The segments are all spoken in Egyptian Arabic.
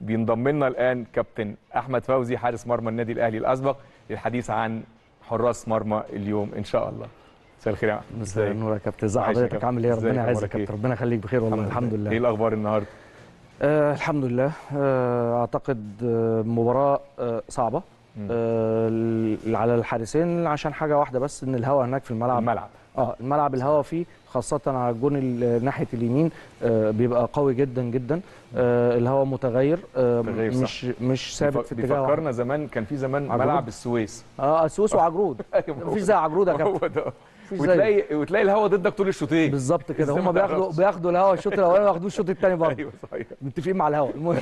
بينضم لنا الان كابتن احمد فوزي حارس مرمى النادي الاهلي الاسبق للحديث عن حراس مرمى اليوم ان شاء الله مساء الخير يا احمد مساء ازيك؟ النور يا كابتن ازي عايشك يا حضرتك كابتن. عامل ايه ازيك؟ ربنا يعزك أخبارك يا إيه؟ كابتن ربنا يخليك بخير والله الحمد لله ايه الاخبار النهارده آه الحمد لله آه اعتقد آه مباراه آه صعبه مم. آه ال- على الحارسين عشان حاجه واحده بس ان الهواء هناك في الملعب الملعب اه الملعب الهواء فيه خاصة على الجون ال- ناحية اليمين آه بيبقى قوي جدا جدا آه الهواء متغير آه متغير، صح. مش مش ثابت في اتجاه واحد. بيفكرنا زمان كان في زمان عجرود. ملعب السويس اه السويس وعجرود أيوة، مفيش زي عجرود يا كابتن هو ده مفيش زيه. وتلاقي وتلاقي الهوا ضدك طول الشوطين بالظبط كده إزاي هم ما بياخدوا تعرفش؟ بياخدوا الهواء الشوط الاولاني وياخدوه الشوط الثاني برضه ايوه صحيح متفقين مع الهواء المهم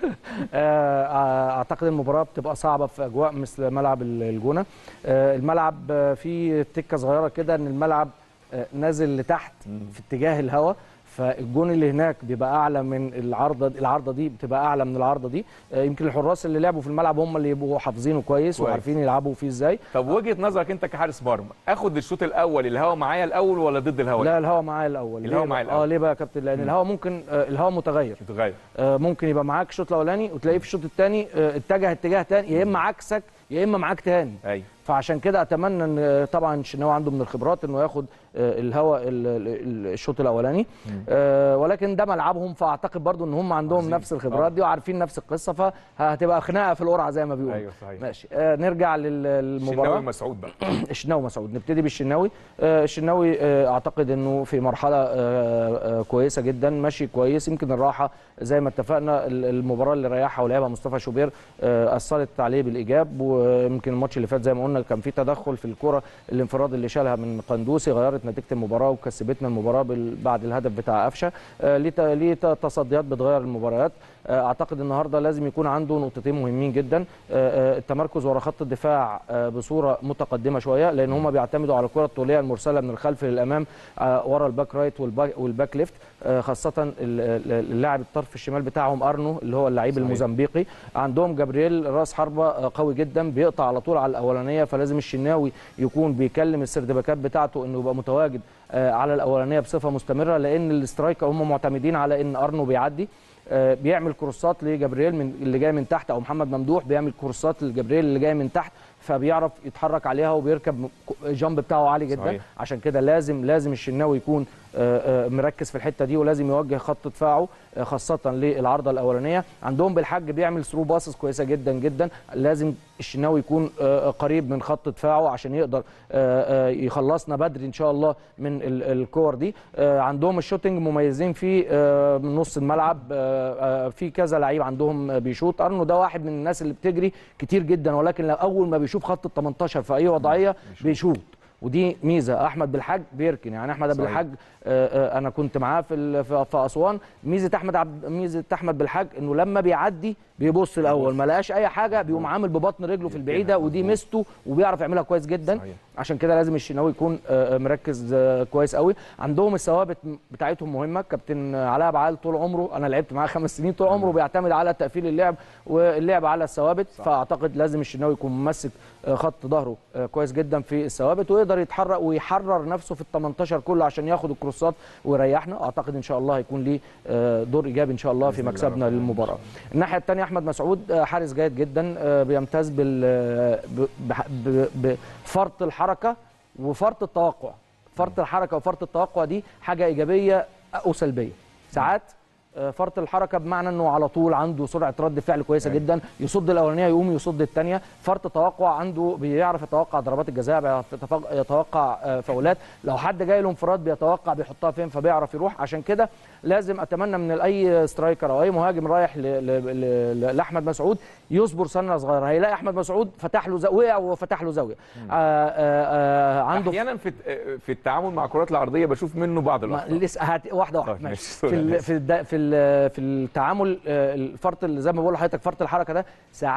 آه، اعتقد المباراه بتبقى صعبه في اجواء مثل ملعب ال- الجونه آه، الملعب آه، فيه تكه صغيره كده ان الملعب آه، نازل لتحت في اتجاه الهواء فالجون اللي هناك بيبقى اعلى من العارضه العارضه دي بتبقى اعلى من العارضه دي آه، يمكن الحراس اللي لعبوا في الملعب هم اللي يبقوا حافظينه كويس كويس. وعارفين يلعبوا فيه ازاي طب وجهه نظرك انت كحارس مرمى اخد الشوط الاول الهوا معايا الاول ولا ضد الهوا لا الهواء معايا الاول الهوا ليه معايا بقى؟ اه الأول. ليه بقى يا كابتن لان الهواء ممكن آه، الهواء متغير متغير آه، ممكن يبقى معاك الشوط الاولاني وتلاقيه في الشوط الثاني اتجه اتجاه تاني يا اما عكسك يا اما معاك تاني ايوه فعشان كده اتمنى ان آه، طبعا الشناوي عنده من الخبرات انه ياخد آه، الهواء ال- ال- الشوط الاولاني آه، ولكن ده ملعبهم فاعتقد برضو ان هم عندهم عظيم. نفس الخبرات دي وعارفين نفس القصه فهتبقى خناقه في القرعه زي ما بيقولوا ايوه صحيح ماشي آه، نرجع لل- الشناوي للمباراه مسعود بقى الشناوي مسعود نبتدي بالشناوي آه، الشناوي آه، اعتقد انه في مرحله آه، آه، كويسه جدا ماشي كويس يمكن الراحه زي ما اتفقنا ال- المباراه اللي ريحها ولعبها مصطفى شوبير آه، اثرت عليه بالايجاب ويمكن الماتش اللي فات زي ما قلنا كان في تدخل في الكره الانفراد اللي شالها من قندوسي غيرت نتيجه المباراه وكسبتنا المباراه بال- بعد الهدف بتاع قفشه آه، ليه ت- ليه ت- تصديات بتغير المباريات آه، اعتقد النهارده لازم يكون عنده نقطتين مهمين جدا آه، آه، التمركز ورا خط الدفاع آه، بصوره متقدمه شويه لان هم بيعتمدوا على الكره الطوليه المرسله من الخلف للامام آه، ورا الباك رايت والباك, والباك ليفت آه، خاصه ال- ال- اللاعب الطرف الشمال بتاعهم ارنو اللي هو اللعيب صحيح. الموزمبيقي عندهم جابرييل راس حربه آه، قوي جدا بيقطع على طول على الاولانيه فلازم الشناوي يكون بيكلم السردباكات بتاعته انه يبقى متواجد آه، على الاولانيه بصفه مستمره لان الاسترايكر هم معتمدين على ان ارنو بيعدي آه، بيعمل كروسات لجبريل من اللي جاي من تحت او محمد ممدوح بيعمل كروسات لجبريل اللي جاي من تحت فبيعرف يتحرك عليها وبيركب جامب بتاعه عالي جدا صحيح. عشان كده لازم لازم الشناوي يكون آه، آه، مركز في الحته دي ولازم يوجه خط دفاعه آه، خاصه للعارضه الاولانيه عندهم بالحاج بيعمل ثرو باسز كويسه جدا جدا لازم الشناوي يكون آه، آه، قريب من خط دفاعه عشان يقدر آه، آه، يخلصنا بدري ان شاء الله من ال- الكور دي آه، عندهم الشوتنج مميزين فيه آه، من نص الملعب آه، آه، في كذا لعيب عندهم آه، بيشوط ارنو ده واحد من الناس اللي بتجري كتير جدا ولكن لو اول ما بيشوف خط ال 18 في اي وضعيه بيشوط ودي ميزه احمد بالحاج بيركن يعني احمد صحيح. بالحاج آه، آه، انا كنت معاه في ال- في في اسوان ميزه احمد عبد ميزه احمد بالحاج انه لما بيعدي بيبص الاول ما لقاش اي حاجه بيقوم عامل ببطن رجله في البعيده ودي ميزته وبيعرف يعملها كويس جدا صحيح. عشان كده لازم الشناوي يكون آه، آه، مركز آه، كويس قوي عندهم الثوابت بتاعتهم مهمه كابتن علاء بعال طول عمره انا لعبت معاه خمس سنين طول عمره بيعتمد على تقفيل اللعب واللعب على الثوابت فاعتقد لازم الشناوي يكون ممسك آه، خط ظهره آه، كويس جدا في الثوابت ويقدر يتحرك ويحرر نفسه في ال 18 كله عشان ياخد الكروسات ويريحنا اعتقد ان شاء الله هيكون ليه آه، دور ايجابي ان شاء الله في بإذن الله مكسبنا رب العالمين. للمباراه الناحيه الثانيه احمد مسعود آه، حارس جيد جدا آه، بيمتاز بال ب- بح- ب- بفرط الحركه وفرط التوقع فرط الحركه وفرط التوقع دي حاجه ايجابيه او سلبيه ساعات آه، فرط الحركه بمعنى انه على طول عنده سرعه رد فعل كويسه أيوة. جدا يصد الاولانيه يقوم يصد الثانيه فرط توقع عنده بيعرف يتوقع ضربات الجزاء بيعرف يتفق- يتوقع آه، فاولات لو حد جاي له انفراد بيتوقع بيحطها فين فبيعرف يروح عشان كده لازم اتمنى من اي سترايكر او اي مهاجم رايح ل- ل- ل- لاحمد مسعود يصبر سنه صغيره هيلاقي احمد مسعود فتح له زاويه وقع وفتح له زاويه آه آه آه عنده احيانا في في التعامل مع الكرات العرضيه بشوف منه بعض ما الاخطاء لسه هات واحده واحده طيب، ماشي ماشي، في سوري، ال أنا في ال في ال في التعامل آه، الفرط اللي زي ما بقول لحضرتك فرط الحركه ده ساعات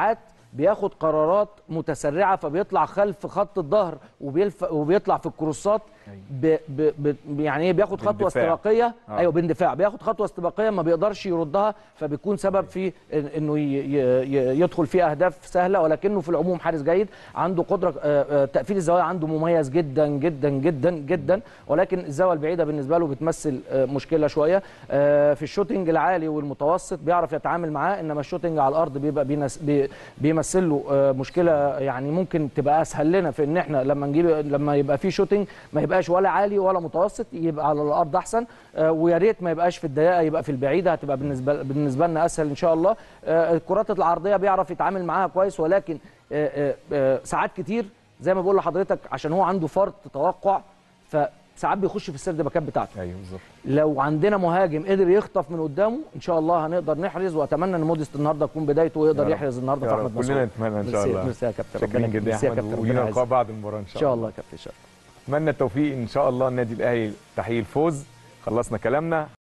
بياخد قرارات متسرعه فبيطلع خلف خط الظهر وبيلف وبيطلع في الكروسات ب ب ب يعني ايه بياخد خطوه باندفاع. استباقيه آه. ايوه باندفاع بياخد خطوه استباقيه ما بيقدرش يردها فبيكون سبب في إن- انه ي- ي- ي- يدخل في اهداف سهله ولكنه في العموم حارس جيد عنده قدره آه، آه، تقفيل الزوايا عنده مميز جدا جدا جدا جدا ولكن الزاويه البعيده بالنسبه له بتمثل آه، مشكله شويه آه، في الشوتنج العالي والمتوسط بيعرف يتعامل معاه انما الشوتنج على الارض بيبقى بينس- بي- بيمثل له آه، مشكله يعني ممكن تبقى اسهل لنا في ان احنا لما نجيب لما يبقى في شوتنج ما يبقاش ولا عالي ولا متوسط يبقى على الارض احسن آه، ويا ريت ما يبقاش في الضيقه يبقى في البعيده هتبقى بالنسبه بالنسبه لنا اسهل ان شاء الله آه، الكرات العرضيه بيعرف يتعامل معاها كويس ولكن آه، آه، آه، ساعات كتير زي ما بقول لحضرتك عشان هو عنده فرط توقع فساعات بيخش في السرد باكات بتاعته ايوه بالظبط لو عندنا مهاجم قدر يخطف من قدامه ان شاء الله هنقدر نحرز واتمنى ان موديست النهارده تكون بدايته يا ويقدر رب. يحرز النهارده يا في رب احمد كلنا مسعود نتمنى ان شاء ميرسي- الله ميرسي يا كابتن شكرا ربنا جدا يا ميرسي يا احمد كابتن ولينا ربنا لقاء يعزك. بعد المباراه ان ان شاء شاء الله الله يا كابتن ان شاء الله اتمنى التوفيق ان شاء الله النادي الاهلي تحقيق الفوز خلصنا كلامنا